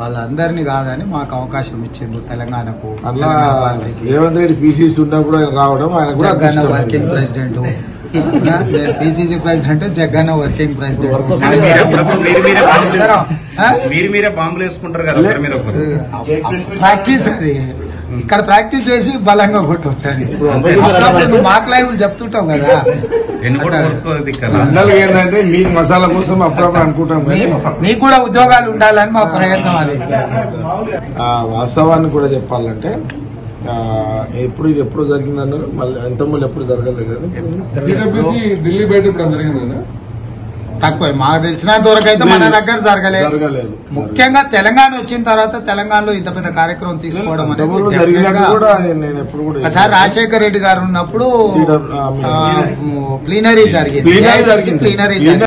వాళ్ళందరినీ కాదని మాకు అవకాశం ఇచ్చిండ్రు తెలంగాణకు అట్లా తెలంగాణ పార్టీకి. రేవంత్ రెడ్డి పీసీసీ ఉన్నప్పుడు ఆయన రావడం ఆయన కూడా జగన్న అదృష్టం. వర్కింగ్ ప్రెసిడెంట్ నేను పిసిసి ప్రెసిడెంట్ జగన్న వర్కింగ్ ప్రెసిడెంట్ అప్పుడప్పుడు మీరు మీరే బాంబులు అందరం, ఆ? మీరు మీరే బాంబులు వేసుకుంటారు కదా ఒకరి మీద ఒకరు ప్రాక్టీస్ అది ఇక్కడ ప్రాక్టీస్ చేసి బలంగా కొట్టవచ్చు అని అప్పుడప్పుడు నువ్వు మాకు లైవ్ చెప్తుంటావు కదా ఎన్ని కూడా కోసుకోదు కదా పిల్లలకి ఏంటంటే మీకు మసాలా కోసం అప్పుడప్పుడు అనుకుంటాం కానీ మీ- మీకు కూడా ఉద్యోగాలు ఉండాలని మా ప్రయత్నం అది ఆ, వాస్తవాన్ని కూడా చెప్పాలంటే ఆ, ఎప్పుడు ఇది ఎప్పుడు జరిగిందన్నారు మళ్ళీ ఎంత మళ్ళీ ఎప్పుడు జరగలేదు కదా టీడబ్ల్యూసీ ఢిల్లీ బయట ఇప్పుడు జరిగిందండి తక్కువ మాకు తెలిసినంత వరకు అయితే మన దగ్గర జరగలేదు జరగలేదు ముఖ్యంగా తెలంగాణ వచ్చిన తర్వాత తెలంగాణలో ఇంత పెద్ద కార్యక్రమం తీసుకోవడం అనేది అంతకుముందు definite జరిగినట్టు గా- కూడా నేను ఎప్పుడు కూడా ఒకసారి రాజశేఖర రెడ్డి గారు ఉన్నప్పుడు CW, ఆ, ప్లీనరీ జరిగింది Plenary జరిగింది. ప్లీనరీ జరిగింది